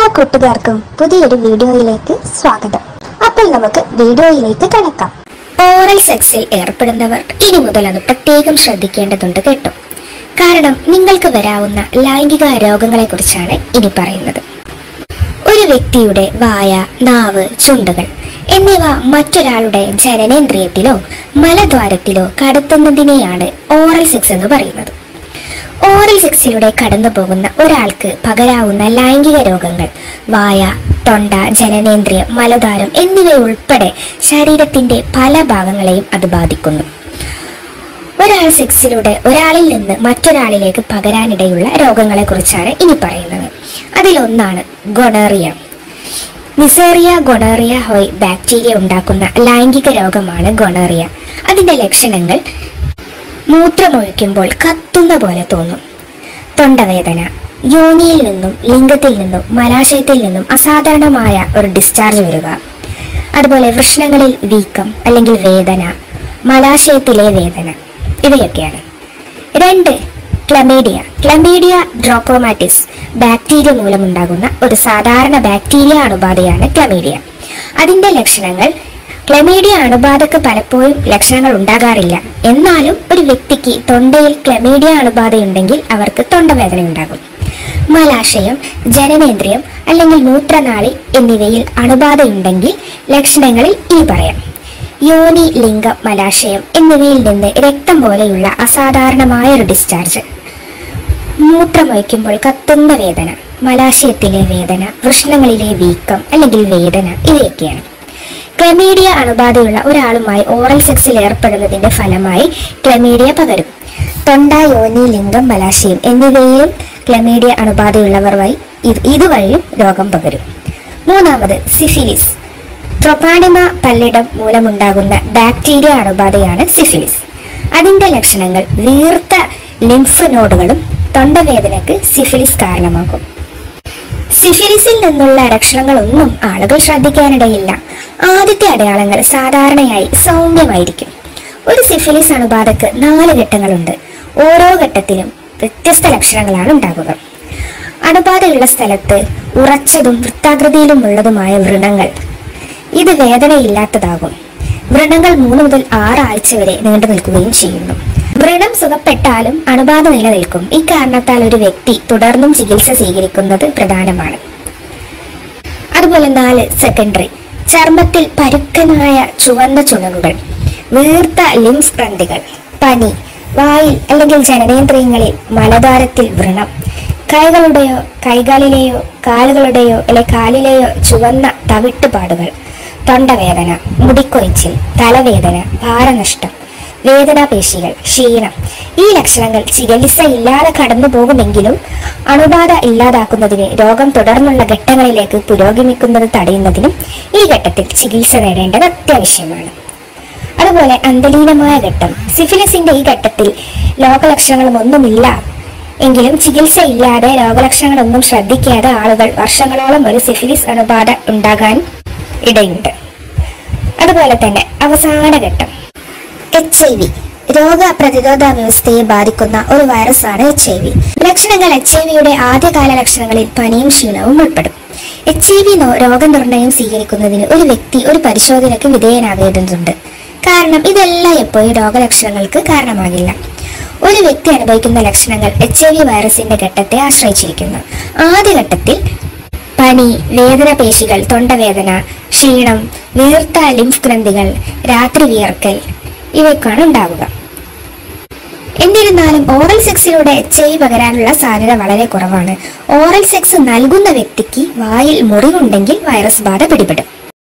കൂട്ടുകാർക്കും പുതിയൊരു വീഡിയോയിലേക്ക് സ്വാഗതം അപ്പോൾ നമുക്ക് വീഡിയോയിലേക്ക് കടക്കാം ഓറൽ സെക്സിൽ ഏർപ്പെടുന്നവർ ഇനി മുതൽ അത് പ്രത്യേകം ശ്രദ്ധിക്കേണ്ടതുണ്ട് കേട്ടോ കാരണം നിങ്ങൾക്ക് വരാവുന്ന ലൈംഗിക രോഗങ്ങളെക്കുറിച്ചാണ് ഇനി പറയുന്നത് ഒരു വ്യക്തിയുടെ വായ നാവ് ചുണ്ടുകൾ എന്നിവ മറ്റൊരാളുടെ ജനനേന്ദ്രിയത്തിലോ മലദ്വാരത്തിലോ കടത്തുന്നതിനെയാണ് ഓറൽ സെക്സ് എന്ന് പറയുന്നത് ഓറൽ സെക്സിലൂടെ കടന്നു പോകുന്ന ഒരാൾക്ക് പകരാവുന്ന ലൈംഗിക രോഗങ്ങൾ വായ തൊണ്ട ജനനേന്ദ്രിയം മലദ്വാരം എന്നിവയുൾപ്പെടെ ശരീരത്തിന്റെ പല ഭാഗങ്ങളെയും അത് ബാധിക്കുന്നു ഒരാൾ സെക്സിലൂടെ ഒരാളിൽ നിന്ന് മറ്റൊരാളിലേക്ക് പകരാനിടയുള്ള രോഗങ്ങളെ കുറിച്ചാണ് ഇനി പറയുന്നത് അതിലൊന്നാണ് ഗൊണറിയ നിസേറിയ ഗൊണറിയ ഹോയ് ബാക്ടീരിയ ഉണ്ടാക്കുന്ന ലൈംഗിക രോഗമാണ് ഗൊണറിയ അതിന്റെ ലക്ഷണങ്ങൾ മൂത്രമൊഴിക്കുമ്പോൾ കത്തുന്ന പോലെ തോന്നും തൊണ്ടവേദന യോനിയിൽ നിന്നും ലിംഗത്തിൽ നിന്നും മലാശയത്തിൽ നിന്നും അസാധാരണമായ ഒരു ഡിസ്ചാർജ് വരിക അതുപോലെ വൃഷ്ണങ്ങളിൽ വീക്കം അല്ലെങ്കിൽ വേദന മലാശയത്തിലെ വേദന ഇവയൊക്കെയാണ് രണ്ട് ക്ലമീഡിയ ക്ലമീഡിയ ഡ്രോക്കോമാറ്റിസ് ബാക്ടീരിയ മൂലമുണ്ടാകുന്ന ഒരു സാധാരണ ബാക്ടീരിയ അണുബാധയാണ് ക്ലമീഡിയ അതിന്റെ ലക്ഷണങ്ങൾ ക്ലമീഡിയ അണുബാധക്ക് പലപ്പോഴും ലക്ഷണങ്ങൾ ഉണ്ടാകാറില്ല എന്നാലും ഒരു വ്യക്തിക്ക് തൊണ്ടയിൽ ക്ലമീഡിയ അണുബാധയുണ്ടെങ്കിൽ അവർക്ക് തൊണ്ടവേദന ഉണ്ടാകും മലാശയം ജനനേന്ദ്രിയം അല്ലെങ്കിൽ മൂത്രനാളി എന്നിവയിൽ അണുബാധയുണ്ടെങ്കിൽ ലക്ഷണങ്ങളിൽ ഈ പറയാം യോനി ലിംഗം മലാശയം എന്നിവയിൽ നിന്ന് രക്തം പോലെയുള്ള അസാധാരണമായ ഒരു ഡിസ്ചാർജ് മൂത്രമൊഴിക്കുമ്പോൾ കത്തുന്ന വേദന മലാശയത്തിലെ വേദന വൃഷ്ണങ്ങളിലെ വീക്കം അല്ലെങ്കിൽ വേദന ഇവയൊക്കെയാണ് ക്ലമീഡിയ അണുബാധയുള്ള ഒരാളുമായി ഓറൽ സെക്സിൽ ഏർപ്പെടുന്നതിന്റെ ഫലമായി ക്ലമീഡിയ പകരും തൊണ്ട യോനി ലിംഗം മലാശയം എന്നിവയിൽ ക്ലമീഡിയ അണുബാധയുള്ളവർ വഴി ഇത് ഇതുവഴിയും രോഗം പകരും മൂന്നാമത് സിഫിലിസ് ട്രൊപ്പാഡിമ പല്ലിടം മൂലമുണ്ടാകുന്ന ബാക്ടീരിയ അണുബാധയാണ് സിഫിലിസ് അതിന്റെ ലക്ഷണങ്ങൾ വീർത്ത ലിംഫ് നോഡുകളും തൊണ്ടവേദനക്ക് സിഫിലിസ് കാരണമാകും സിഫിലിസിൽ നിന്നുള്ള ലക്ഷണങ്ങളൊന്നും ആളുകൾ ശ്രദ്ധിക്കാനിടയില്ല ആദ്യത്തെ അടയാളങ്ങൾ സാധാരണയായി സൗമ്യമായിരിക്കും ഒരു സിഫിലിസ് അണുബാധക്ക് നാല് ഘട്ടങ്ങളുണ്ട് ഓരോ ഘട്ടത്തിലും വ്യത്യസ്ത ലക്ഷണങ്ങളാണ് ഉണ്ടാകുക അണുബാധയുള്ള സ്ഥലത്ത് ഉറച്ചതും വൃത്താകൃതിയിലുമുള്ളതുമായ വ്രണങ്ങൾ ഇത് വേദനയില്ലാത്തതാകും വ്രണങ്ങൾ മൂന്ന് മുതൽ ആറ് ആഴ്ച വരെ നീണ്ടു നിൽക്കുകയും ചെയ്യുന്നു വ്രണം സുഖപ്പെട്ടാലും അണുബാധ നിലനിൽക്കും ഇക്കാരണത്താൽ ഒരു വ്യക്തി തുടർന്നും ചികിത്സ സ്വീകരിക്കുന്നത് പ്രധാനമാണ് അതുപോലെ നാല് സെക്കൻഡറി ചർമ്മത്തിൽ പരുക്കനായ ചുവന്ന ചുണങ്ങുകൾ വീർത്ത ലിംഫ് ഗ്രന്ഥികൾ പനി വായിൽ അല്ലെങ്കിൽ ജനനേന്ദ്രിയങ്ങളിൽ മലദ്വാരത്തിൽ വ്രണം കൈകളുടെയോ കൈകാലിലെയോ കാലുകളുടെയോ അല്ലെ കാലിലെയോ ചുവന്ന തവിട്ടുപാടുകൾ തൊണ്ടവേദന മുടിക്കൊഴിച്ചിൽ തലവേദന ഭാരനഷ്ടം വേദനാപേശികൾ ക്ഷീണം ഈ ലക്ഷണങ്ങൾ ചികിത്സ ഇല്ലാതെ കടന്നു പോകുമെങ്കിലും അണുബാധ ഇല്ലാതാക്കുന്നതിന് രോഗം തുടർന്നുള്ള ഘട്ടങ്ങളിലേക്ക് പുരോഗമിക്കുന്നത് തടയുന്നതിനും ഈ ഘട്ടത്തിൽ ചികിത്സ നേടേണ്ടത് അത്യാവശ്യമാണ് അതുപോലെ അന്തലീനമായ ഘട്ടം സിഫിലിസിന്റെ ഈ ഘട്ടത്തിൽ രോഗലക്ഷണങ്ങളും ഒന്നുമില്ല എങ്കിലും ചികിത്സ ഇല്ലാതെ രോഗലക്ഷണങ്ങളൊന്നും ശ്രദ്ധിക്കാതെ ആളുകൾ വർഷങ്ങളോളം ഒരു സിഫിലിസ് അണുബാധ ഉണ്ടാകാൻ ഇടയുണ്ട് അതുപോലെ തന്നെ അവസാന ഘട്ടം എച്ച് ഐ വി രോഗപ്രതിരോധ വ്യവസ്ഥയെ ബാധിക്കുന്ന ഒരു വൈറസാണ് എച്ച് ഐ വി ലക്ഷണങ്ങൾ എച്ച് ഐ വിയുടെ ആദ്യകാല ലക്ഷണങ്ങളിൽ പനിയും ക്ഷീണവും ഉൾപ്പെടും എച്ച് ഐ വി രോഗനിർണയം സ്വീകരിക്കുന്നതിന് ഒരു വ്യക്തി ഒരു പരിശോധനയ്ക്ക് വിധേയനാകേണ്ടതുണ്ട് കാരണം ഇതെല്ലാം എപ്പോഴും രോഗലക്ഷണങ്ങൾക്ക് കാരണമാകില്ല ഒരു വ്യക്തി അനുഭവിക്കുന്ന ലക്ഷണങ്ങൾ എച്ച് ഐ വി വൈറസിന്റെ ഘട്ടത്തെ ആശ്രയിച്ചിരിക്കുന്നു ആദ്യഘട്ടത്തിൽ പനി വേദന പേശികൾ തൊണ്ടവേദന ക്ഷീണം വീർത്ത ലിംഫ് ഗ്രന്ഥികൾ രാത്രി വിയർക്കൽ ഇവയൊക്കെയാണ് ഉണ്ടാവുക എന്നിരുന്നാലും ഓറൽ സെക്സിലൂടെ എച്ച് ഐ പകരാനുള്ള സാധ്യത വളരെ കുറവാണ് ഓറൽ സെക്സ് നൽകുന്ന വ്യക്തിക്ക് വായിൽ മുറിവുണ്ടെങ്കിൽ വൈറസ് ബാധ പിടിപെടും